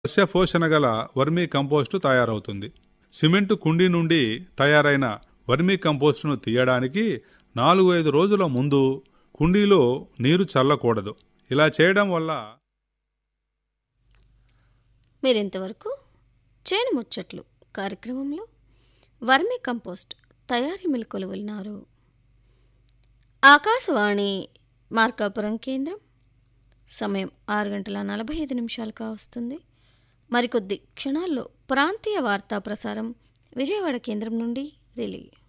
సస్య పోషణ గల వర్మీ కంపోస్టు తయారవుతుంది సిమెంటు కుండీ నుండి తయారైన వర్మీ కంపోస్టును తీయడానికి నాలుగు ఐదు రోజుల ముందు కుండీలో నీరు చల్లకూడదు ఇలా చేయడం వల్ల మీరింతవరకు చేను ముచ్చట్లు కార్యక్రమంలో వర్మి కంపోస్ట్ తయారీ మెలకువలు విన్నారు ఆకాశవాణి మార్కాపురం కేంద్రం సమయం ఆరు గంటల నలభై ఐదు నిమిషాలు కావస్తుంది మరికొద్ది క్షణాల్లో ప్రాంతీయ వార్తా ప్రసారం విజయవాడ కేంద్రం నుండి రిలీ